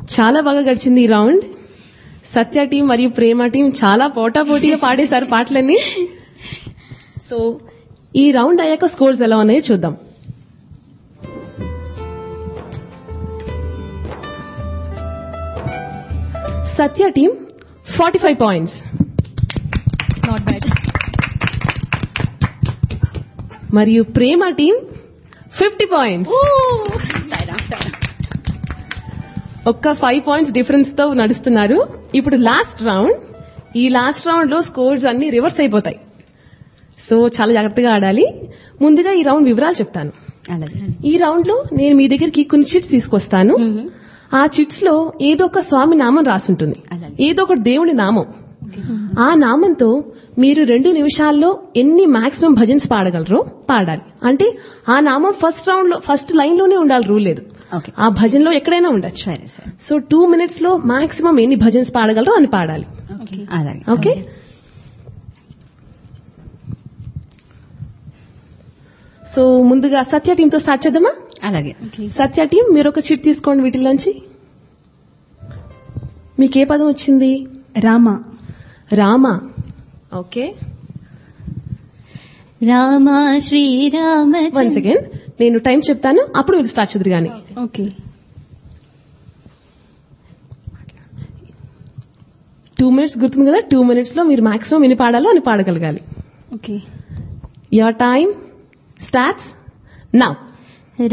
చాలా బాగా గడిచింది ఈ రౌండ్ సత్య టీం మరియు ప్రేమ టీం చాలా పోటాపోటీగా పాడేశారు పాటలన్నీ సో ఈ రౌండ్ అయ్యాక స్కోర్స్ ఎలా ఉన్నాయో చూద్దాం Satya team forty five points not bad మరియు ప్రేమ టీం ఫిఫ్టీ పాయింట్స్ ఒక్క ఫైవ్ పాయింట్స్ డిఫరెన్స్ తో నడుస్తున్నారు ఇప్పుడు లాస్ట్ రౌండ్ ఈ లాస్ట్ రౌండ్ లో స్కోర్స్ అన్ని రివర్స్ అయిపోతాయి సో చాలా జాగ్రత్తగా ఆడాలి ముందుగా ఈ రౌండ్ వివరాలు చెప్తాను అలాగే ఈ రౌండ్ లో నేను మీ దగ్గరికి కొన్ని చిట్స్ తీసుకొస్తాను ఆ చిట్స్ లో ఏదో ఒక స్వామి నామం రాసుంటుంది అలాగే. ఏదో ఒక దేవుడి నామం ఆ నామంతో మీరు రెండు నిమిషాల్లో ఎన్ని మాక్సిమం భజన్స్ పాడగలరో పాడాలి అంటే ఆ నామం ఫస్ట్ రౌండ్ లో ఫస్ట్ లైన్ లోనే ఉండాలి రూల్ లేదు ఓకే ఆ భజనలో ఎక్కడైనా ఉండొచ్చు సరే సరే సో టూ మినిట్స్ లో మాక్సిమం ఎన్ని భజన్స్ పాడగలరో అని పాడాలి అలాగే ఓకే సో ముందుగా సత్య టీంతో స్టార్ట్ చేద్దామా అలాగే సత్య టీం మీరు ఒక చిట్ తీసుకోండి వీటిలోంచి మీకు ఏ పదం వచ్చింది Rama Rama okay Rama Srirama one second నేను టైం చెప్తాను అప్పుడు మీరు స్టార్ట్ చేద్దరు కానీ ఓకే టూ మినిట్స్ గుర్తుంది కదా టూ మినిట్స్ లో మీరు మాక్సిమం ఎన్ని పాడాలో అని పాడగలగాలి okay your time starts now